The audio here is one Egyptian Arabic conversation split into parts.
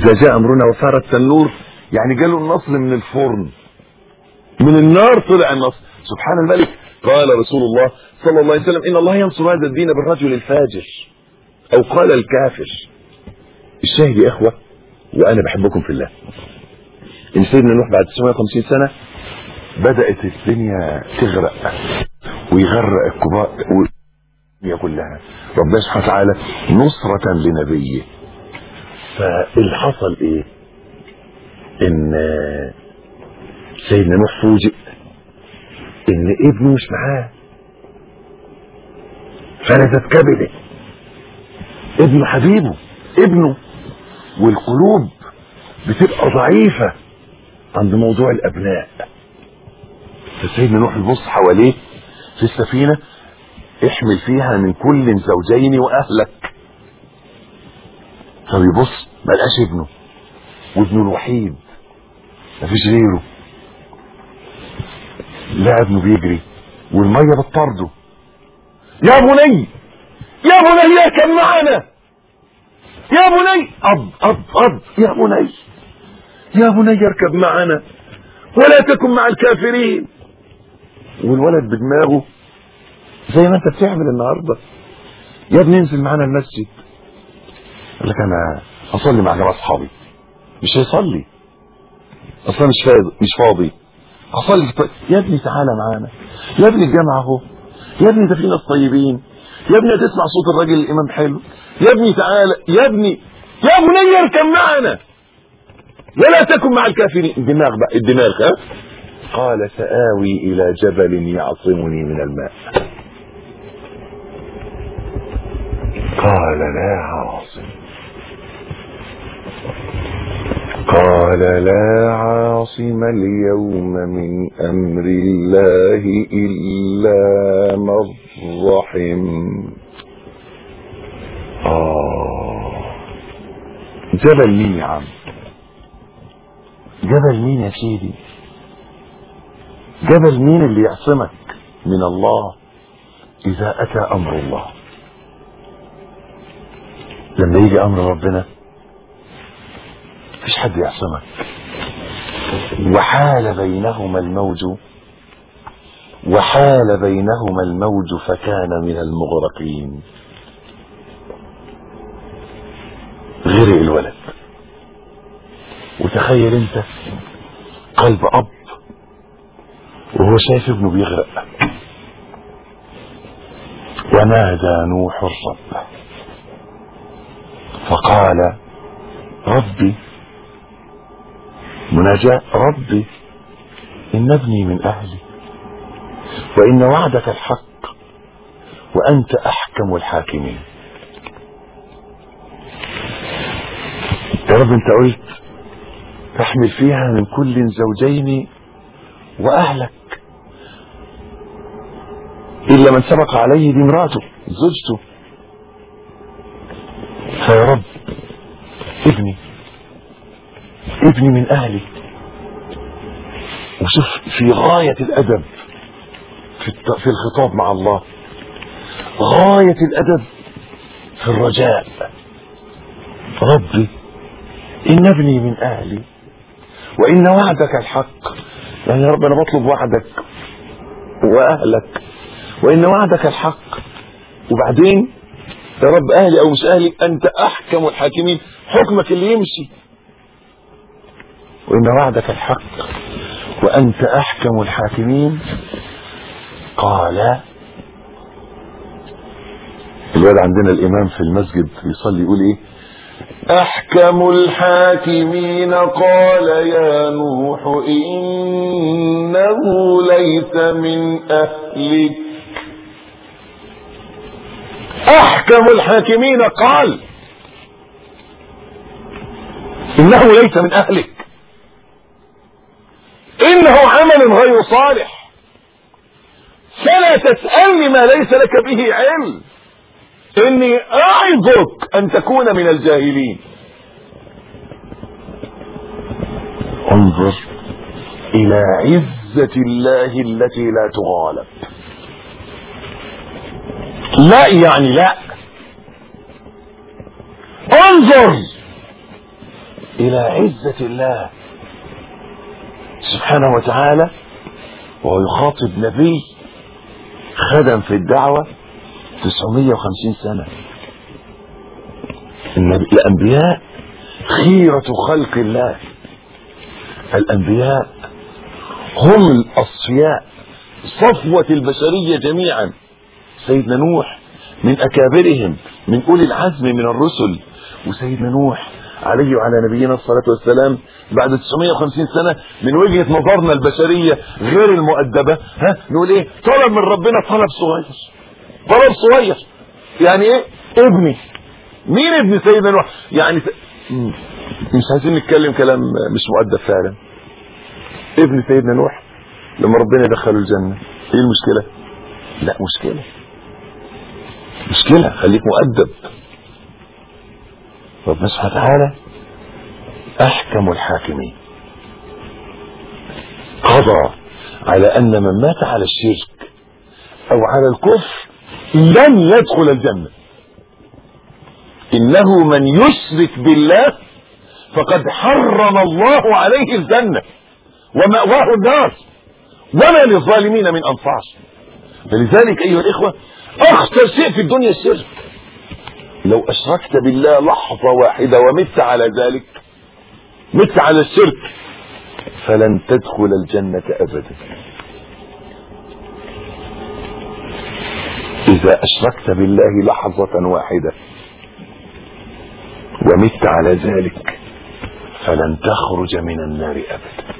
إذا جاء أمرنا وفار التنور يعني جاله النصر من الفرن من النار طلع النصر سبحان الملك قال رسول الله صلى الله عليه وسلم إن الله ينصر هذا الدين بالرجل الفاجر أو قال الكافر الشاهد يا إخوة وأنا بحبكم في الله إن سيدنا نوح بعد 950 سنة بدأت الدنيا تغرق ويغرق الكبار الدنيا كلها ربنا سبحانه وتعالى نصرة لنبيه فاللي حصل ايه ان سيدنا نوح فوجئ ان ابنه مش معاه فلذت كبده ابنه حبيبه ابنه والقلوب بتبقى ضعيفة عند موضوع الابناء فسيدنا نوح يبص حواليه في السفينة احمل فيها من كل زوجين واهلك فبيبص ما لقاش ابنه وابنه الوحيد مفيش غيره لا ابنه بيجري والميه بتطرده يا بني يا بني اركب معنا يا بني أب أب أب يا بني يا بني اركب معنا ولا تكن مع الكافرين والولد بدماغه زي ما انت بتعمل النهارده يا ابني انزل معانا المسجد قال لك انا اصلي مع جماعه اصحابي مش هيصلي اصلا مش فاضي مش فاضي اصلي في طيب. يا ابني تعالى معانا يا ابني الجامعه اهو يا ابني ده في ناس طيبين يا ابني هتسمع صوت الراجل الامام حلو يا ابني تعالى يا ابني يا بني اركب معنا ولا تكن مع الكافرين الدماغ بقى الدماغ ها قال سآوي إلى جبل يعصمني من الماء قال لا عاصم قال لا عاصم اليوم من أمر الله إلا من رحم آه جبل مين يا عم جبل مين يا سيدي جبل مين اللي يعصمك من الله إذا أتى أمر الله لما يجي أمر ربنا مفيش حد يعصمك وحال بينهما الموج وحال بينهما الموج فكان من المغرقين غرق الولد وتخيل انت قلب اب وهو شايف ابنه بيغرق ونادى نوح الرب فقال ربي مناجاة ربي إن ابني من أهلي وإن وعدك الحق وأنت أحكم الحاكمين يا رب أنت قلت تحمل فيها من كل زوجين وأهلك إلا من سبق عليه دي امراته زوجته فيا رب ابني ابني من أهلي وشوف في غاية الأدب في, الت... في الخطاب مع الله غاية الأدب في الرجاء ربي إن ابني من أهلي وإن وعدك الحق يعني يا رب أنا بطلب وعدك وأهلك وإن وعدك الحق وبعدين يا رب أهلي أو مش أهلي أنت أحكم الحاكمين حكمك اللي يمشي وإن وعدك الحق وأنت أحكم الحاكمين قال الواد عندنا الإمام في المسجد يصلي يقول إيه أحكم الحاكمين قال يا نوح إنه ليس من أهلك أحكم الحاكمين قال إنه ليس من أهلك إنه عمل غير صالح فلا تسألني ما ليس لك به علم إني أعظك أن تكون من الجاهلين انظر إلى عزة الله التي لا تغالب لا يعني لا انظر إلى عزة الله سبحانه وتعالى وهو يخاطب نبي خدم في الدعوة 950 سنة النبي الأنبياء خيرة خلق الله الأنبياء هم الأصفياء صفوة البشرية جميعا سيدنا نوح من أكابرهم من أولي العزم من الرسل وسيدنا نوح عليه وعلى نبينا الصلاة والسلام بعد 950 سنة من وجهة نظرنا البشرية غير المؤدبة ها نقول ايه طلب من ربنا طلب صغير طلب صغير يعني ايه ابني مين ابن سيدنا نوح يعني س... مم. مش عايزين نتكلم كلام مش مؤدب فعلا ابن سيدنا نوح لما ربنا دخله الجنة ايه المشكلة لا مشكلة مشكلة خليك مؤدب ربنا سبحانه وتعالى احكم الحاكمين قضى على ان من مات على الشرك او على الكفر لن يدخل الجنة انه من يشرك بالله فقد حرم الله عليه الجنة ومأواه النار وما للظالمين من انصار فلذلك ايها الاخوة اخطر شيء في الدنيا الشرك لو اشركت بالله لحظة واحدة ومت على ذلك مت على الشرك فلن تدخل الجنة ابدا اذا اشركت بالله لحظة واحدة ومت على ذلك فلن تخرج من النار ابدا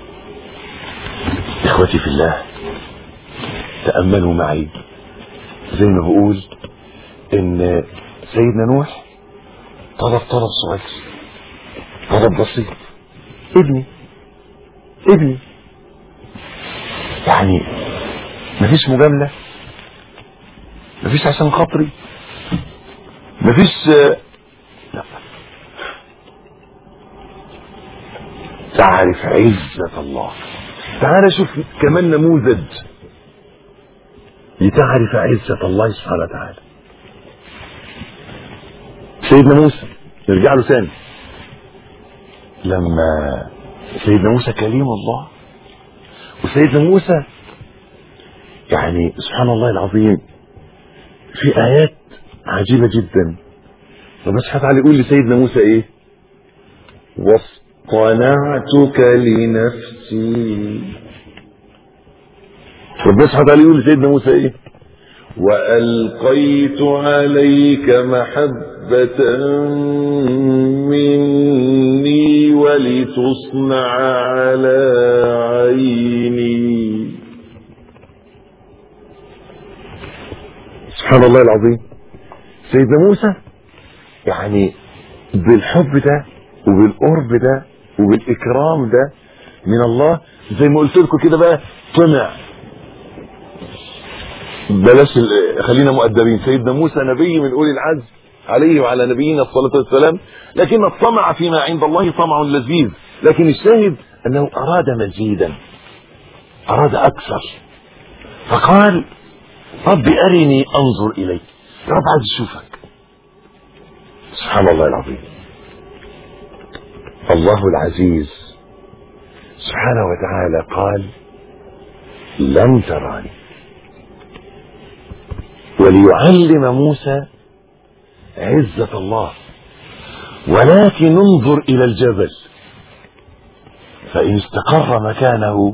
اخوتي في الله تأملوا معي زي ما بقول ان سيدنا نوح طلب طلب صغير طلب بسيط ابني ابني يعني مفيش مجاملة مفيش عشان خاطري مفيش لا تعرف عزة الله تعال شوف كمان نموذج لتعرف عزة الله سبحانه وتعالى سيدنا موسى نرجع له ثاني لما سيدنا موسى كليم الله وسيدنا موسى يعني سبحان الله العظيم في آيات عجيبة جدا ربنا سبحانه وتعالى يقول لسيدنا موسى ايه واصطنعتك لنفسي ربنا سبحانه وتعالى يقول لسيدنا موسى ايه وألقيت عليك محبة مني ولتصنع على عيني سبحان الله العظيم سيدنا موسى يعني بالحب ده وبالقرب ده وبالإكرام ده من الله زي ما قلت لكم كده بقى طمع بلاش خلينا مؤدبين سيدنا موسى نبي من اولي العزم عليه وعلى نبينا الصلاة والسلام لكن الطمع فيما عند الله طمع لذيذ لكن الشاهد انه اراد مزيدا اراد اكثر فقال رب ارني انظر اليك يا رب عايز اشوفك سبحان الله العظيم الله العزيز سبحانه وتعالى قال لن تراني وليعلم موسى عزة الله ولكن انظر إلى الجبل فإن استقر مكانه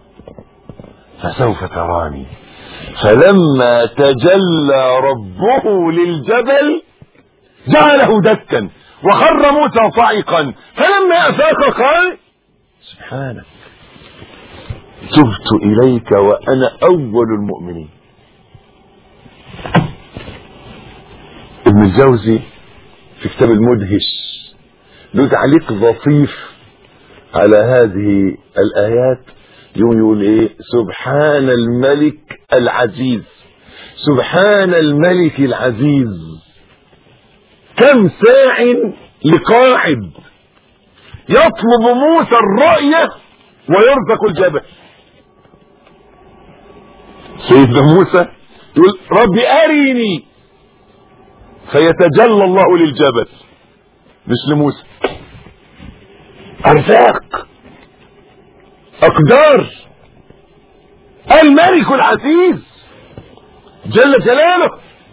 فسوف تراني فلما تجلى ربه للجبل جعله دكا وخر موسى صعقا فلما أفاق قال سبحانك تبت إليك وأنا أول المؤمنين ابن الجوزي في كتاب المدهش له تعليق لطيف على هذه الآيات يوم يقول ايه سبحان الملك العزيز سبحان الملك العزيز كم ساع لقاعد يطلب موسى الرؤية ويرزق الجبل سيدنا موسى يقول رب أريني فيتجلى الله للجبل مش لموسى ارزاق اقدار الملك العزيز جل جلاله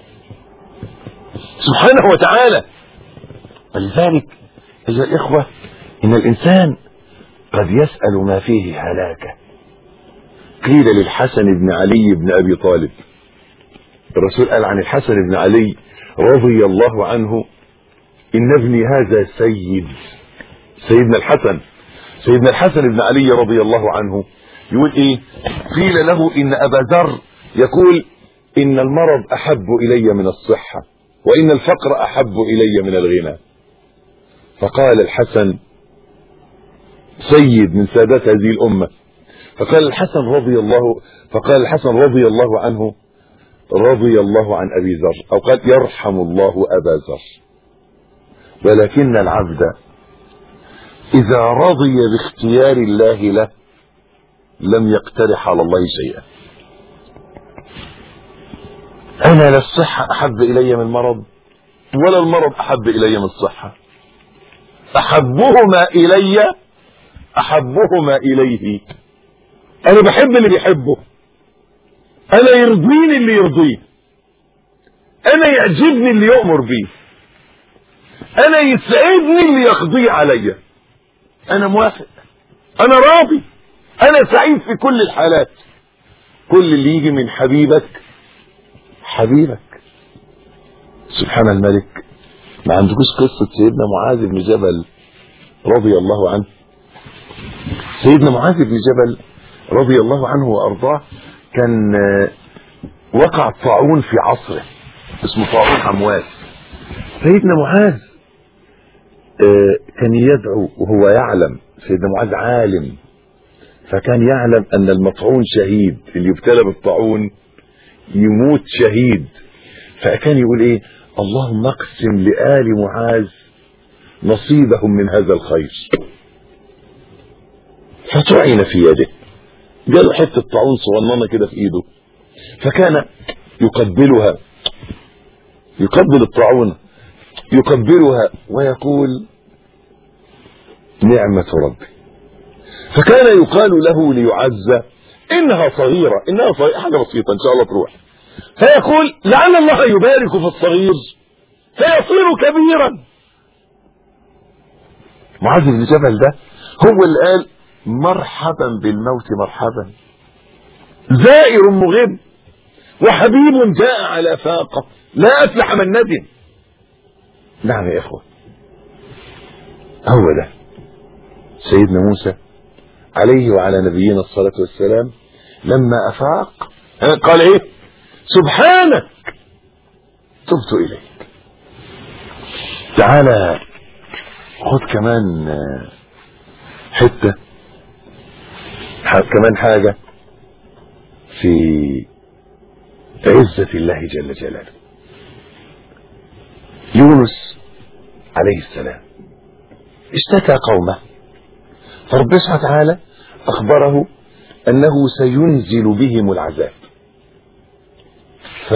سبحانه وتعالى ولذلك ايها الاخوه ان الانسان قد يسال ما فيه هلاكه قيل للحسن بن علي بن ابي طالب الرسول قال عن الحسن بن علي رضي الله عنه ان ابني هذا سيد سيدنا الحسن سيدنا الحسن بن علي رضي الله عنه يقول ايه قيل له ان ابا ذر يقول ان المرض احب الي من الصحه وان الفقر احب الي من الغنى فقال الحسن سيد من سادات هذه الامه فقال الحسن رضي الله فقال الحسن رضي الله عنه رضي الله عن ابي ذر او قال يرحم الله ابا ذر ولكن العبد اذا رضي باختيار الله له لم يقترح على الله شيئا انا لا الصحه احب الي من المرض ولا المرض احب الي من الصحه احبهما الي احبهما اليه انا بحب اللي بيحبه انا يرضيني اللي يرضيه انا يعجبني اللي يؤمر بيه انا يسعدني اللي يقضيه عليا انا موافق انا راضي انا سعيد في كل الحالات كل اللي يجي من حبيبك حبيبك سبحان الملك ما عندكوش قصة سيدنا معاذ بن جبل رضي الله عنه سيدنا معاذ بن جبل رضي الله عنه وارضاه كان وقع طاعون في عصره اسمه طاعون عمواس سيدنا معاذ كان يدعو وهو يعلم سيدنا معاذ عالم فكان يعلم ان المطعون شهيد اللي يبتلى بالطاعون يموت شهيد فكان يقول ايه اللهم اقسم لآل معاذ نصيبهم من هذا الخير فطعن في يده جاله حته طاعون صغننه كده في ايده فكان يقبلها يقبل الطاعون يقبلها ويقول نعمة ربي فكان يقال له ليعز انها صغيرة انها صغيرة حاجة بسيطة ان شاء الله تروح فيقول لعل الله يبارك في الصغير فيصير كبيرا معاذ بن جبل ده هو اللي قال مرحبا بالموت مرحبا زائر مغب وحبيب جاء على فاقة لا أفلح من ندم نعم يا إخوة هو ده سيدنا موسى عليه وعلى نبينا الصلاة والسلام لما أفاق قال إيه سبحانك تبت إليك تعالى خد كمان حتة كمان حاجة في عزة الله جل جلاله يونس عليه السلام اشتكى قومه فربنا سبحانه وتعالى أخبره أنه سينزل بهم العذاب ف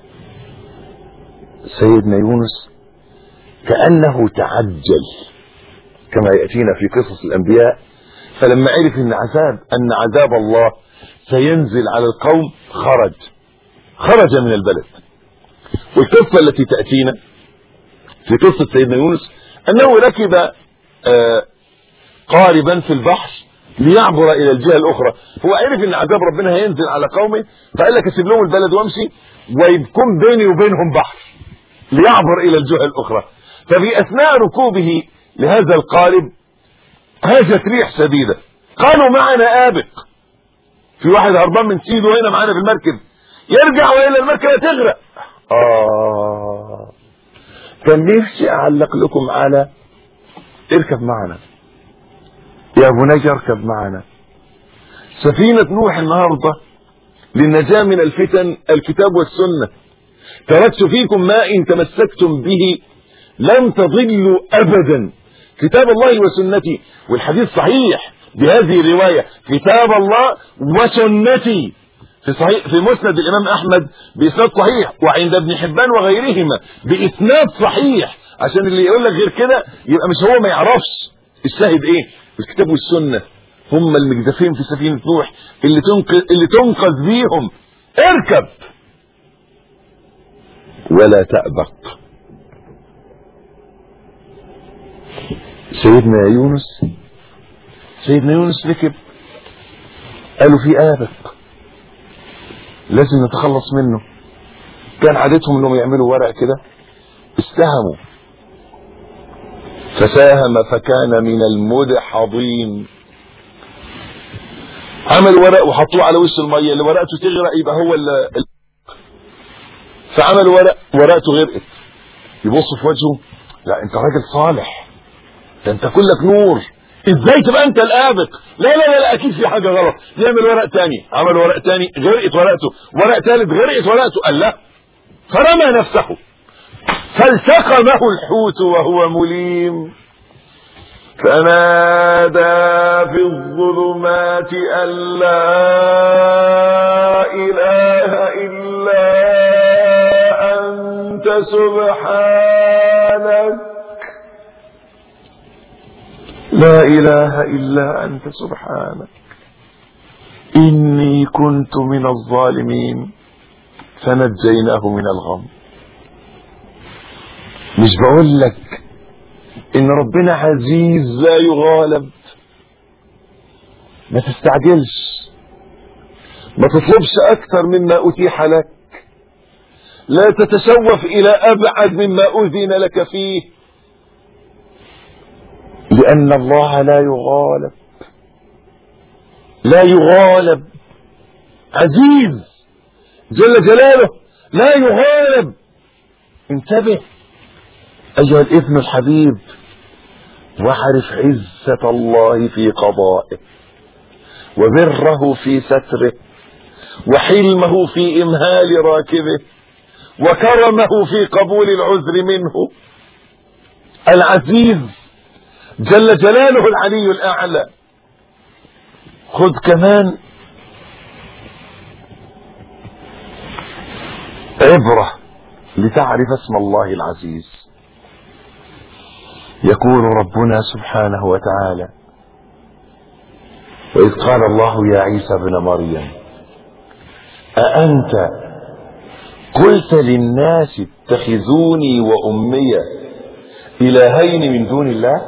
سيدنا يونس كأنه تعجل كما يأتينا في قصص الأنبياء فلما عرف ان عذاب ان عذاب الله سينزل على القوم خرج خرج من البلد والقصة التي تأتينا في قصة سيدنا يونس انه ركب آه قاربا في البحر ليعبر الى الجهة الاخرى هو عرف ان عذاب ربنا هينزل على قومه فقال لك اسيب لهم البلد وامشي ويكون بيني وبينهم بحر ليعبر الى الجهة الاخرى ففي اثناء ركوبه لهذا القارب هاجت ريح شديدة قالوا معنا آبق في واحد هربان من سيده هنا معانا في المركب يرجع وإلى المركب تغرق آه كان نفسي أعلق لكم على اركب معنا يا بني اركب معنا سفينة نوح النهاردة للنجاة من الفتن الكتاب والسنة تركت فيكم ما إن تمسكتم به لن تضلوا أبدا كتاب الله وسنتي والحديث صحيح بهذه الرواية كتاب الله وسنتي في صحيح في مسند الإمام أحمد بإسناد صحيح وعند ابن حبان وغيرهما بإسناد صحيح عشان اللي يقول لك غير كده يبقى مش هو ما يعرفش الشاهد ايه الكتاب والسنة هم المجدفين في سفينة نوح اللي تنقذ اللي تنقذ بيهم اركب ولا تأبق سيدنا يونس سيدنا يونس ركب قالوا في آبق لازم نتخلص منه كان عادتهم انهم يعملوا ورق كده استهموا فساهم فكان من المدحضين عمل ورق وحطوه على وش الميه اللي ورقته تغرق يبقى هو اللي فعمل ورق ورقته غرقت يبص في وجهه لا انت راجل صالح ده انت كلك نور ازاي تبقى انت الابق لا لا لا, لا اكيد في حاجه غلط يعمل ورق تاني عمل ورق تاني غرقت ورقته ورق ثالث غرقت ورقته قال لا فرمى نفسه فالتقمه الحوت وهو مليم فنادى في الظلمات أن لا إله إلا أنت سبحانك لا إله إلا أنت سبحانك إني كنت من الظالمين فنجيناه من الغم مش بقول لك ان ربنا عزيز لا يغالب ما تستعجلش ما تطلبش اكثر مما اتيح لك لا تتشوف الى ابعد مما اذن لك فيه لان الله لا يغالب لا يغالب عزيز جل جلاله لا يغالب انتبه أيها الابن الحبيب واعرف عزة الله في قضائه وبره في ستره وحلمه في إمهال راكبه وكرمه في قبول العذر منه العزيز جل جلاله العلي الأعلى خذ كمان عبرة لتعرف اسم الله العزيز يقول ربنا سبحانه وتعالى وإذ قال الله يا عيسى ابن مريم أأنت قلت للناس اتخذوني وأمي إلهين من دون الله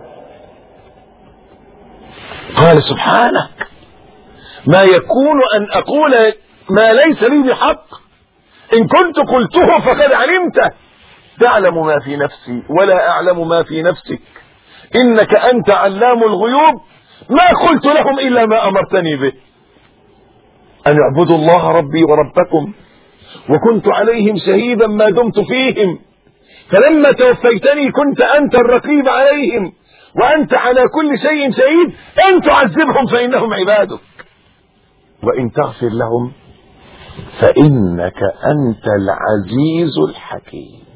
قال سبحانك ما يكون أن أقول ما ليس لي بحق إن كنت قلته فقد علمته تعلم ما في نفسي ولا أعلم ما في نفسك إنك أنت علام الغيوب ما قلت لهم إلا ما أمرتني به أن اعبدوا الله ربي وربكم وكنت عليهم شهيدا ما دمت فيهم فلما توفيتني كنت أنت الرقيب عليهم وأنت على كل شيء شهيد إن تعذبهم فإنهم عبادك وإن تغفر لهم فإنك أنت العزيز الحكيم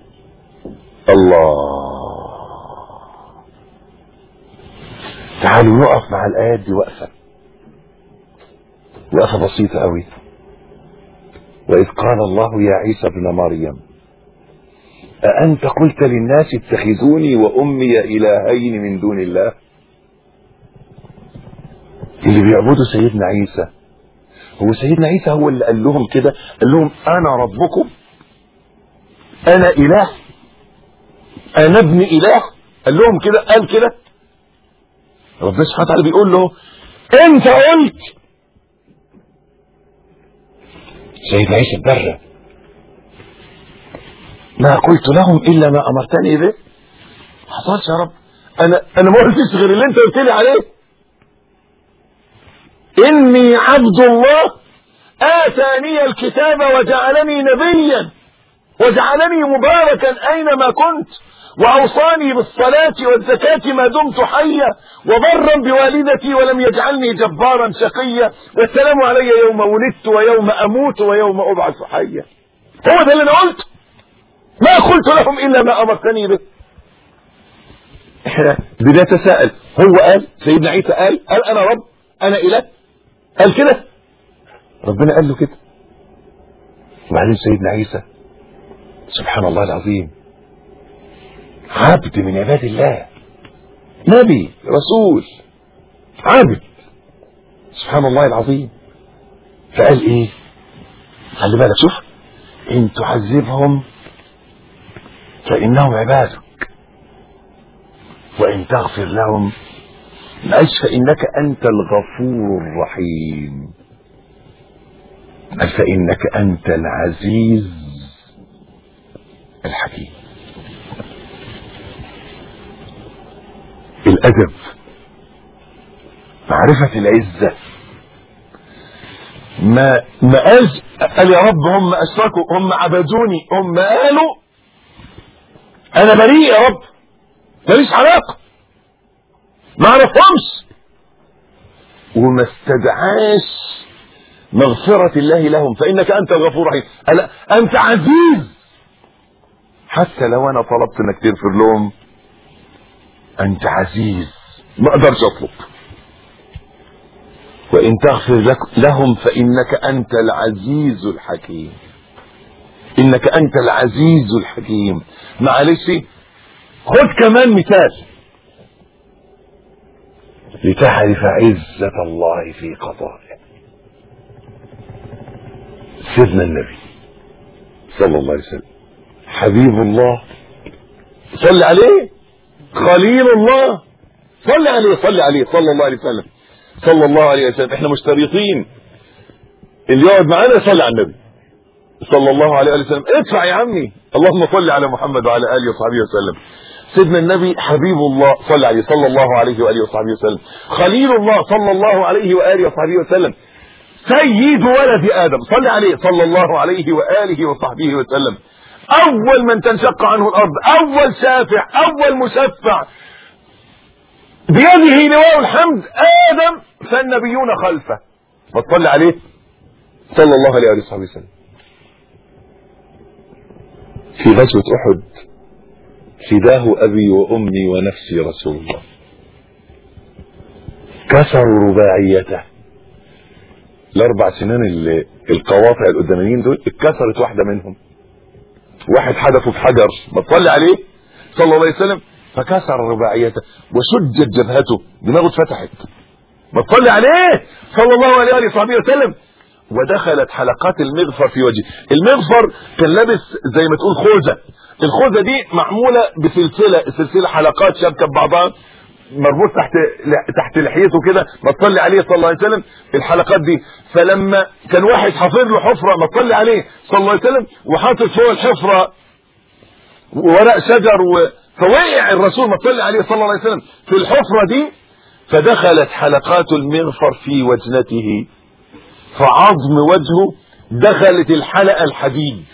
الله تعالوا نقف مع الآيات دي وقفة وقفة بسيطة قوي وإذ قال الله يا عيسى ابن مريم أأنت قلت للناس اتخذوني وأمي إلهين من دون الله اللي بيعبدوا سيدنا عيسى هو سيدنا عيسى هو اللي قال لهم كده قال لهم أنا ربكم أنا إله أنا ابن إله قال لهم كده قال كده ربنا سبحانه وتعالى بيقول له أنت قلت سيدنا عيسى اتبرى ما قلت لهم إلا ما أمرتني به حصلش يا رب أنا أنا ما قلتش غير اللي أنت قلت لي عليه إني عبد الله آتاني الكتاب وجعلني نبيا وجعلني مباركا أينما كنت وأوصاني بالصلاة والزكاة ما دمت حيا وبرا بوالدتي ولم يجعلني جبارا شقيا والسلام علي يوم ولدت ويوم أموت ويوم أبعث حيا هو ده اللي أنا قلت ما قلت لهم إلا ما أمرتني به احنا بنتساءل هو قال سيدنا عيسى قال قال أنا رب أنا إله قال كده ربنا قال له كده وبعدين سيدنا عيسى سبحان الله العظيم عبد من عباد الله نبي رسول عابد سبحان الله العظيم فقال ايه خلي بالك شوف ان تعذبهم فانهم عبادك وان تغفر لهم قالش فانك انت الغفور الرحيم قال فانك انت العزيز الحكيم الادب معرفة العزة ما ما قالش قال يا رب هم اشركوا هم عبدوني هم قالوا انا بريء يا رب ماليش علاقة ما اعرفهمش وما استدعاش مغفرة الله لهم فإنك أنت الغفور الرحيم قال أنت عزيز حتى لو أنا طلبت إنك تغفر لهم أنت عزيز ما أقدرش أطلب وإن تغفر لك لهم فإنك أنت العزيز الحكيم إنك أنت العزيز الحكيم معلش خد كمان مثال لتعرف عزة الله في قضائه سيدنا النبي صلى الله عليه وسلم حبيب الله صل عليه خليل الله صل عليه صل عليه صلى الله عليه وسلم صلى الله عليه وسلم احنا مشترطين اللي يقعد معانا يصلي على النبي صلى الله عليه وسلم ادفع يا عمي اللهم صل على محمد وعلى اله وصحبه وسلم سيدنا النبي حبيب الله صلى عليه صلى الله عليه واله وصحبه وسلم خليل الله صلى الله عليه واله وصحبه وسلم سيد ولد ادم صلى عليه صلى الله عليه واله وصحبه وسلم اول من تنشق عنه الارض اول شافع اول مشفع بيده لواء الحمد ادم فالنبيون خلفه فصلي عليه صلى الله عليه وصحبه وسلم في غزوة أحد فداه أبي وأمي ونفسي رسول الله كسروا رباعيته الأربع سنين اللي القواطع القداميين دول اتكسرت واحدة منهم واحد حدفه بحجر ما تصلي عليه صلى الله عليه وسلم فكسر رباعيته وشجت جبهته دماغه اتفتحت ما تصلي عليه صلى الله عليه وآله وصحبه وسلم ودخلت حلقات المغفر في وجهه المغفر كان لابس زي ما تقول خوذه الخوذه دي معموله بسلسله سلسله حلقات شابكه ببعضها مربوط تحت تحت لحيته كده ما تصلي عليه صلى الله عليه وسلم الحلقات دي فلما كان واحد حافر له حفره ما تصلي عليه صلى الله عليه وسلم وحاطط فوق الحفره ورق شجر و... فوقع الرسول ما تصلي عليه صلى الله عليه وسلم في الحفره دي فدخلت حلقات المغفر في وجنته فعظم وجهه دخلت الحلقة الحديد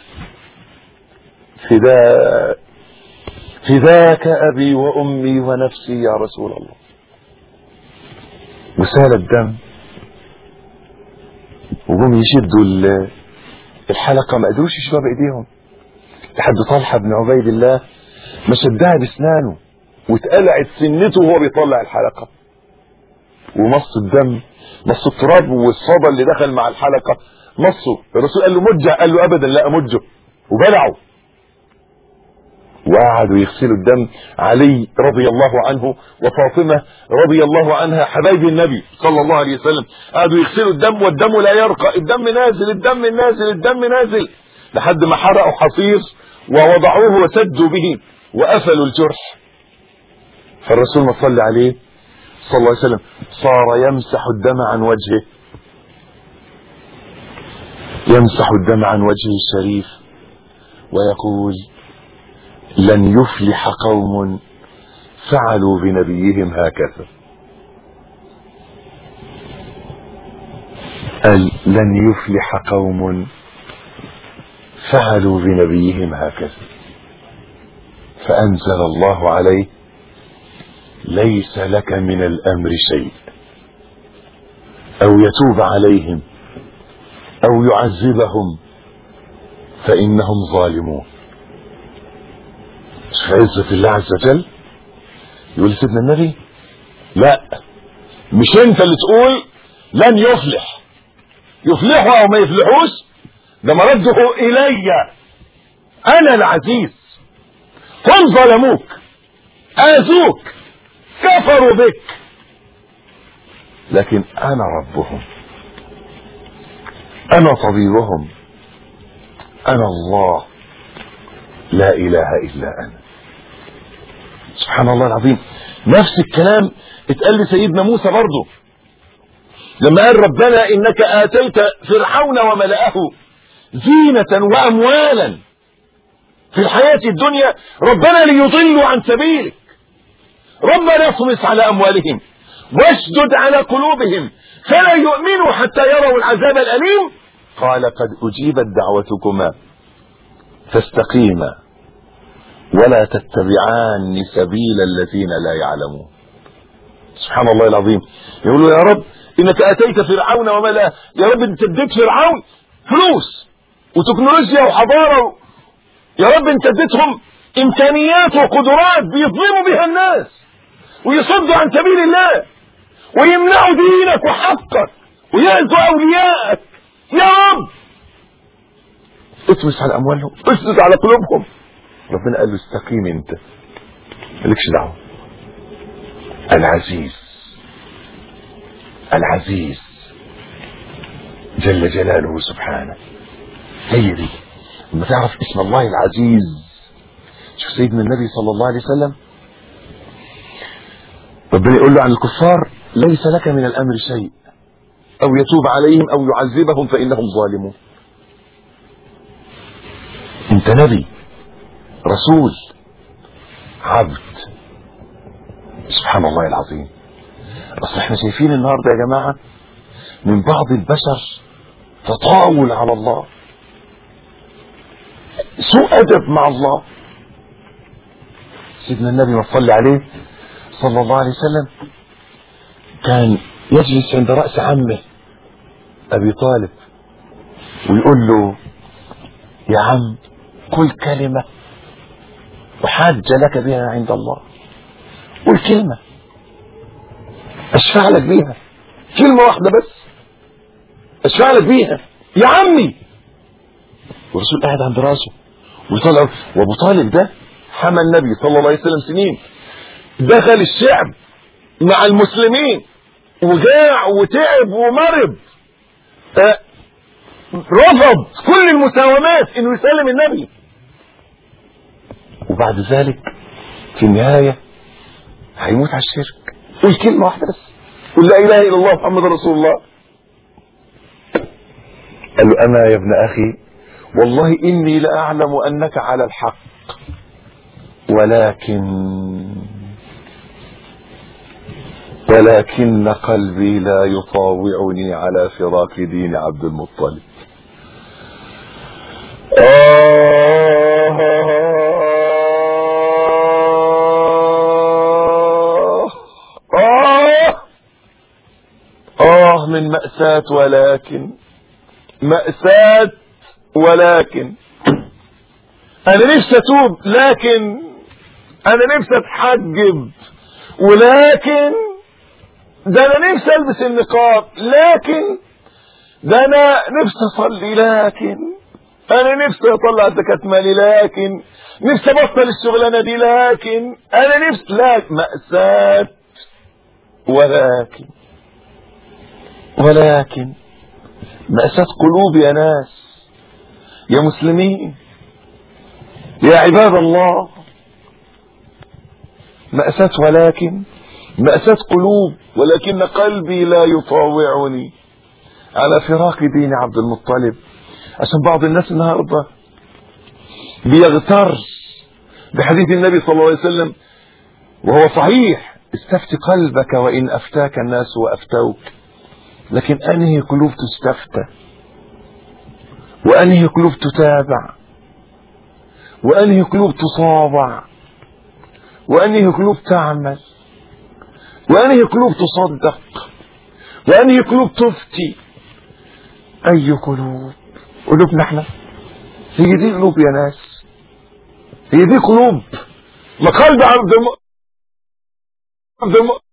فدا فداك أبي وأمي ونفسي يا رسول الله وسال الدم وقوم يشدوا الحلقة ما قدروش يشوفها بإيديهم لحد طلحة بن عبيد الله ما شدها باسنانه واتقلعت سنته وهو بيطلع الحلقة ومص الدم مص التراب والصدى اللي دخل مع الحلقة مصه الرسول قال له مجه قال له ابدا لا امجه وبلعه وقعدوا يغسلوا الدم علي رضي الله عنه وفاطمة رضي الله عنها حبايب النبي صلى الله عليه وسلم قعدوا يغسلوا الدم والدم لا يرقى الدم نازل الدم نازل الدم نازل لحد ما حرقوا حصير ووضعوه وسدوا به وقفلوا الجرح فالرسول ما صلى عليه صلى الله عليه وسلم صار يمسح الدم عن وجهه يمسح الدم عن وجهه الشريف ويقول لن يفلح قوم فعلوا بنبيهم هكذا قال لن يفلح قوم فعلوا بنبيهم هكذا فأنزل الله عليه ليس لك من الامر شيء او يتوب عليهم او يعذبهم فانهم ظالمون في عزة الله عز وجل يقول سيدنا النبي لا مش انت اللي تقول لن يفلح يفلحوا او ما يفلحوش ده مرده الي انا العزيز هم ظلموك اذوك كفروا كفروا بك لكن انا ربهم انا طبيبهم انا الله لا اله الا انا سبحان الله العظيم نفس الكلام اتقال لسيدنا موسى برضه لما قال ربنا انك اتيت فرعون وملأه زينة واموالا في الحياة الدنيا ربنا ليضلوا عن سبيلك ربنا اطمس على اموالهم واشدد على قلوبهم فلا يؤمنوا حتى يروا العذاب الاليم قال قد اجيبت دعوتكما فاستقيما ولا تتبعان سبيل الذين لا يعلمون سبحان الله العظيم يقولوا يا رب انك اتيت فرعون وملأه يا رب انت اديت فرعون فلوس وتكنولوجيا وحضاره يا رب انت اديتهم امكانيات وقدرات بيظلموا بها الناس ويصدوا عن سبيل الله ويمنعوا دينك وحقك ويأذوا اوليائك يا رب اطمس على اموالهم اسجد على قلوبهم ربنا قال له استقيم انت مالكش دعوه العزيز العزيز جل جلاله سبحانه هي دي لما تعرف اسم الله العزيز شوف سيدنا النبي صلى الله عليه وسلم ربنا يقول له عن الكفار ليس لك من الامر شيء او يتوب عليهم او يعذبهم فانهم ظالمون انت نبي رسول عبد سبحان الله العظيم اصل احنا شايفين النهارده يا جماعه من بعض البشر تطاول على الله سوء ادب مع الله سيدنا النبي ما صلى عليه صلى الله عليه وسلم كان يجلس عند راس عمه ابي طالب ويقول له يا عم قل كلمه وحاج لك بها عند الله قل كلمة اشفع لك بيها كلمة واحدة بس اشفع لك بيها يا عمي والرسول قاعد عند راسه ويطلع وابو طالب ده حمى النبي صلى الله عليه وسلم سنين دخل الشعب مع المسلمين وجاع وتعب ومرض آه، رفض كل المساومات انه يسلم النبي وبعد ذلك في النهاية هيموت على الشرك قول كلمة واحدة بس قل لا إله إلا الله محمد رسول الله قال له أنا يا ابن أخي والله إني لأعلم أنك على الحق ولكن ولكن قلبي لا يطاوعني على فراق دين عبد المطلب آه آه آه من مأساة ولكن مأساة ولكن أنا نفسي أتوب لكن أنا نفسي أتحجب ولكن ده أنا نفسي ألبس النقاب لكن ده أنا نفسي أصلي لكن أنا نفسي أطلع زكاة مالي لكن نفسي أبطل الشغلانة دي لكن أنا نفسي لكن مأساة ولكن ولكن مأساة قلوب يا ناس يا مسلمين يا عباد الله مأساة ولكن مأساة قلوب ولكن قلبي لا يطاوعني على فراق دين عبد المطلب عشان بعض الناس النهارده بيغتر بحديث النبي صلى الله عليه وسلم وهو صحيح استفت قلبك وإن أفتاك الناس وأفتوك لكن أنهي قلوب تستفتى وأنهي قلوب تتابع وأنهي قلوب تصابع وأنهي قلوب تعمل وأنهي قلوب تصدق وأنهي قلوب تفتي أي قلوب قلوبنا احنا هي دي قلوب يا ناس هي دي قلوب ما قلب عبد الم... عبد الم...